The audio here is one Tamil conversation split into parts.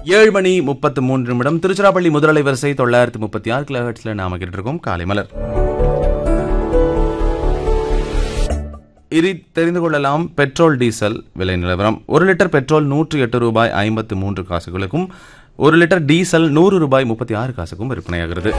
ஏழு மணி முப்பத்து மூன்று நிமிடம் திருச்சிராப்பள்ளி முதலலை வரிசை தொள்ளாயிரத்து முப்பத்தி ஆறு கிலோ ஹெர்ட்ஸ்ல நாம கேட்டிருக்கோம் காலை மலர் இனி தெரிந்து கொள்ளலாம் பெட்ரோல் டீசல் விலை நிலவரம் ஒரு லிட்டர் பெட்ரோல் நூற்று எட்டு ரூபாய் ஐம்பத்து மூன்று காசுகளுக்கும் ஒரு லிட்டர் டீசல் நூறு ரூபாய் முப்பத்தி ஆறு காசுக்கும் விற்பனையாகிறது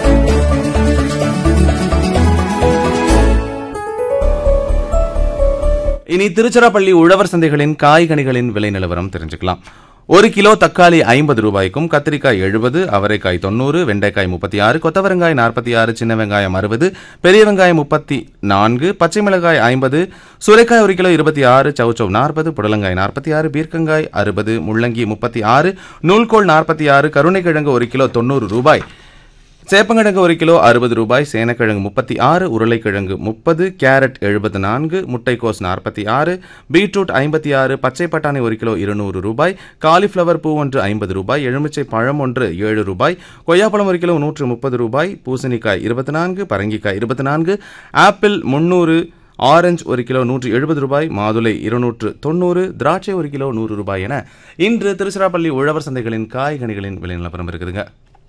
இனி திருச்சிராப்பள்ளி உழவர் சந்தைகளின் காய்கனிகளின் விலை நிலவரம் தெரிஞ்சுக்கலாம் ஒரு கிலோ தக்காளி ஐம்பது ரூபாய்க்கும் கத்திரிக்காய் எழுபது அவரைக்காய் தொண்ணூறு வெண்டைக்காய் முப்பத்தி ஆறு கொத்தவரங்காய் நாற்பத்தி ஆறு சின்ன வெங்காயம் அறுபது பெரிய வெங்காயம் முப்பத்தி நான்கு பச்சை மிளகாய் ஐம்பது சுரைக்காய் ஒரு கிலோ இருபத்தி ஆறு சவுச்சவ் நாற்பது புடலங்காய் நாற்பத்தி ஆறு பீர்க்கங்காய் அறுபது முள்ளங்கி முப்பத்தி ஆறு நூல்கோல் நாற்பத்தி ஆறு கருணைக்கிழங்கு ஒரு கிலோ தொண்ணூறு ரூபாய் சேப்பங்கிழங்கு ஒரு கிலோ அறுபது ரூபாய் சேனக்கிழங்கு முப்பத்தி ஆறு உருளைக்கிழங்கு முப்பது கேரட் எழுபத்து நான்கு முட்டைக்கோஸ் நாற்பத்தி ஆறு பீட்ரூட் ஐம்பத்தி ஆறு பச்சை பட்டாணி ஒரு கிலோ இருநூறு ரூபாய் காலிஃப்ளவர் பூ ஒன்று ஐம்பது ரூபாய் எலுமிச்சை பழம் ஒன்று ஏழு ரூபாய் கொய்யாப்பழம் ஒரு கிலோ நூற்று முப்பது ரூபாய் பூசணிக்காய் இருபத்தி நான்கு பரங்கிக்காய் இருபத்தி நான்கு ஆப்பிள் முன்னூறு ஆரஞ்சு ஒரு கிலோ நூற்று எழுபது ரூபாய் மாதுளை இருநூற்று தொண்ணூறு திராட்சை ஒரு கிலோ நூறு ரூபாய் என இன்று திருச்சிராப்பள்ளி உழவர் சந்தைகளின் காய்கனிகளின் விலை நிலவரம் இருக்குதுங்க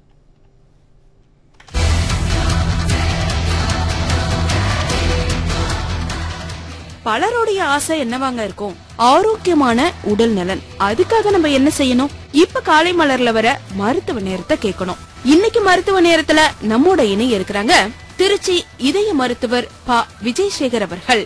பலருடைய ஆசை என்னவாங்க இருக்கும் ஆரோக்கியமான உடல் நலன் அதுக்காக நம்ம என்ன செய்யணும் இப்ப காலை மலர்ல வர மருத்துவ நேரத்தை கேட்கணும் இன்னைக்கு மருத்துவ நேரத்துல நம்மோட இணைய இருக்கிறாங்க திருச்சி இதய மருத்துவர் ப விஜயசேகர் அவர்கள்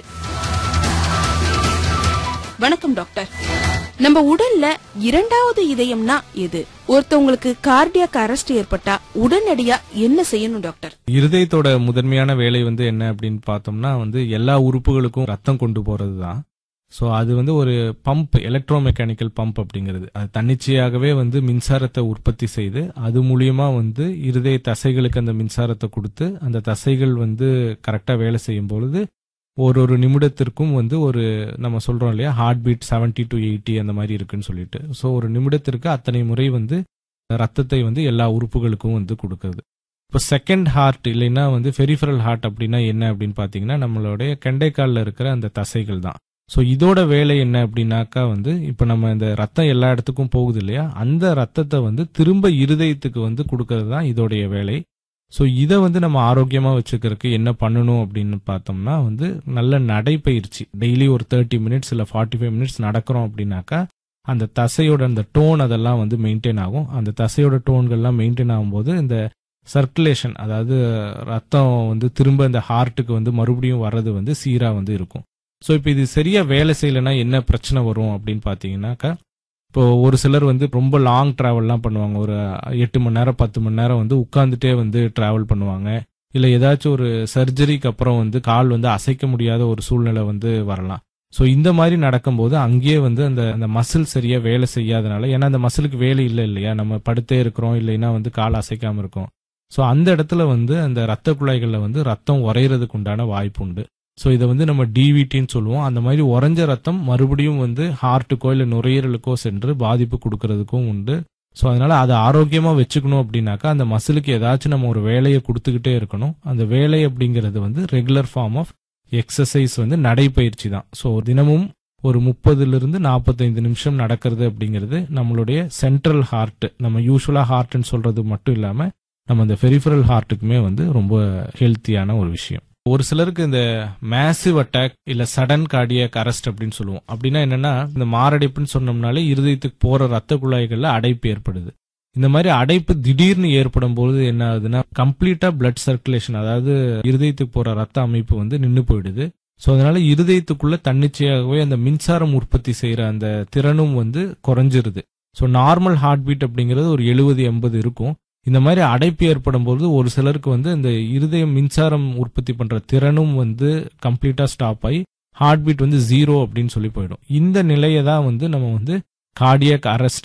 வணக்கம் டாக்டர் நம்ம உடல்ல இரண்டாவது இதயம்னா எது ஒருத்தவங்களுக்கு கார்டியாக் அரெஸ்ட் ஏற்பட்டா உடனடியா என்ன செய்யணும் டாக்டர் இருதயத்தோட முதன்மையான வேலை வந்து என்ன அப்படின்னு பார்த்தோம்னா வந்து எல்லா உறுப்புகளுக்கும் ரத்தம் கொண்டு போறது தான் ஸோ அது வந்து ஒரு பம்ப் எலக்ட்ரோ மெக்கானிக்கல் பம்ப் அப்படிங்கிறது அது தன்னிச்சையாகவே வந்து மின்சாரத்தை உற்பத்தி செய்து அது மூலியமா வந்து இருதய தசைகளுக்கு அந்த மின்சாரத்தை கொடுத்து அந்த தசைகள் வந்து கரெக்டாக வேலை செய்யும் பொழுது ஒரு ஒரு நிமிடத்திற்கும் வந்து ஒரு நம்ம சொல்றோம் இல்லையா heart beat seventy to eighty அந்த மாதிரி இருக்குன்னு சொல்லிட்டு ஸோ ஒரு நிமிடத்திற்கு அத்தனை முறை வந்து ரத்தத்தை வந்து எல்லா உறுப்புகளுக்கும் வந்து கொடுக்குறது இப்போ செகண்ட் ஹார்ட் இல்லைன்னா வந்து ஃபெரிஃபரல் ஹார்ட் அப்படின்னா என்ன அப்படின்னு பார்த்தீங்கன்னா நம்மளுடைய கெண்டைக்காலில் இருக்கிற அந்த தசைகள் தான் ஸோ இதோட வேலை என்ன அப்படின்னாக்கா வந்து இப்போ நம்ம இந்த ரத்தம் எல்லா இடத்துக்கும் போகுது இல்லையா அந்த ரத்தத்தை வந்து திரும்ப இருதயத்துக்கு வந்து கொடுக்கறது தான் இதோடைய வேலை ஸோ இதை வந்து நம்ம ஆரோக்கியமாக வச்சுக்கிறதுக்கு என்ன பண்ணணும் அப்படின்னு பார்த்தோம்னா வந்து நல்ல நடைப்பயிற்சி டெய்லி ஒரு தேர்ட்டி மினிட்ஸ் இல்லை ஃபார்ட்டி ஃபைவ் மினிட்ஸ் நடக்கிறோம் அப்படின்னாக்கா அந்த தசையோட அந்த டோன் அதெல்லாம் வந்து மெயின்டைன் ஆகும் அந்த தசையோட டோன்கள்லாம் மெயின்டைன் ஆகும்போது இந்த சர்க்குலேஷன் அதாவது ரத்தம் வந்து திரும்ப இந்த ஹார்ட்டுக்கு வந்து மறுபடியும் வர்றது வந்து சீராக வந்து இருக்கும் ஸோ இப்போ இது சரியா வேலை செய்யலைன்னா என்ன பிரச்சனை வரும் அப்படின்னு பார்த்தீங்கன்னாக்கா இப்போ ஒரு சிலர் வந்து ரொம்ப லாங் டிராவல்லாம் பண்ணுவாங்க ஒரு எட்டு மணி நேரம் பத்து மணி நேரம் வந்து உட்காந்துட்டே வந்து டிராவல் பண்ணுவாங்க இல்லை ஏதாச்சும் ஒரு சர்ஜரிக்கு அப்புறம் வந்து கால் வந்து அசைக்க முடியாத ஒரு சூழ்நிலை வந்து வரலாம் ஸோ இந்த மாதிரி நடக்கும்போது அங்கேயே வந்து அந்த அந்த மசில் சரியா வேலை செய்யாதனால ஏன்னா அந்த மசிலுக்கு வேலை இல்லை இல்லையா நம்ம படுத்தே இருக்கிறோம் இல்லைன்னா வந்து கால் அசைக்காம இருக்கோம் ஸோ அந்த இடத்துல வந்து அந்த ரத்த குழாய்களில் வந்து ரத்தம் உறையிறதுக்கு உண்டான வாய்ப்பு உண்டு ஸோ இதை வந்து நம்ம டிவிடின்னு சொல்லுவோம் அந்த மாதிரி உறைஞ்ச ரத்தம் மறுபடியும் வந்து ஹார்ட்டுக்கோ இல்லை நுரையீரலுக்கோ சென்று பாதிப்பு கொடுக்கறதுக்கும் உண்டு ஸோ அதனால அதை ஆரோக்கியமாக வச்சுக்கணும் அப்படின்னாக்கா அந்த மசிலுக்கு ஏதாச்சும் நம்ம ஒரு வேலையை கொடுத்துக்கிட்டே இருக்கணும் அந்த வேலை அப்படிங்கிறது வந்து ரெகுலர் ஃபார்ம் ஆஃப் எக்ஸசைஸ் வந்து நடைப்பயிற்சி தான் ஸோ தினமும் ஒரு முப்பதுலேருந்து நாற்பத்தைந்து நிமிஷம் நடக்கிறது அப்படிங்கிறது நம்மளுடைய சென்ட்ரல் ஹார்ட் நம்ம யூஸ்வலாக ஹார்ட்னு சொல்றது மட்டும் இல்லாமல் நம்ம இந்த ஃபெரிஃபரல் ஹார்ட்டுக்குமே வந்து ரொம்ப ஹெல்த்தியான ஒரு விஷயம் ஒரு சிலருக்கு இந்த மேசிவ் அட்டாக் இல்ல சடன் கார்டியாக் அரெஸ்ட் அப்படின்னு சொல்லுவோம் அப்படின்னா என்னன்னா இந்த மாரடைப்புன்னு சொன்னோம்னாலே இருதயத்துக்கு போற ரத்த குழாய்கள்ல அடைப்பு ஏற்படுது இந்த மாதிரி அடைப்பு திடீர்னு ஏற்படும் பொழுது என்ன ஆகுதுன்னா கம்ப்ளீட்டா பிளட் சர்க்குலேஷன் அதாவது இருதயத்துக்கு போற ரத்த அமைப்பு வந்து நின்று போயிடுது ஸோ அதனால இருதயத்துக்குள்ள தன்னிச்சையாகவே அந்த மின்சாரம் உற்பத்தி செய்யற அந்த திறனும் வந்து குறைஞ்சிருது ஸோ நார்மல் ஹார்ட் பீட் அப்படிங்கிறது ஒரு எழுபது எண்பது இருக்கும் இந்த மாதிரி அடைப்பு ஏற்படும் போது ஒரு சிலருக்கு வந்து இந்த இருதயம் மின்சாரம் உற்பத்தி பண்ற திறனும் வந்து கம்ப்ளீட்டா ஸ்டாப் ஆகி ஹார்ட் பீட் வந்து ஜீரோ அப்படின்னு சொல்லி போயிடும் இந்த நிலையை தான் வந்து நம்ம வந்து கார்டியக் அரெஸ்ட்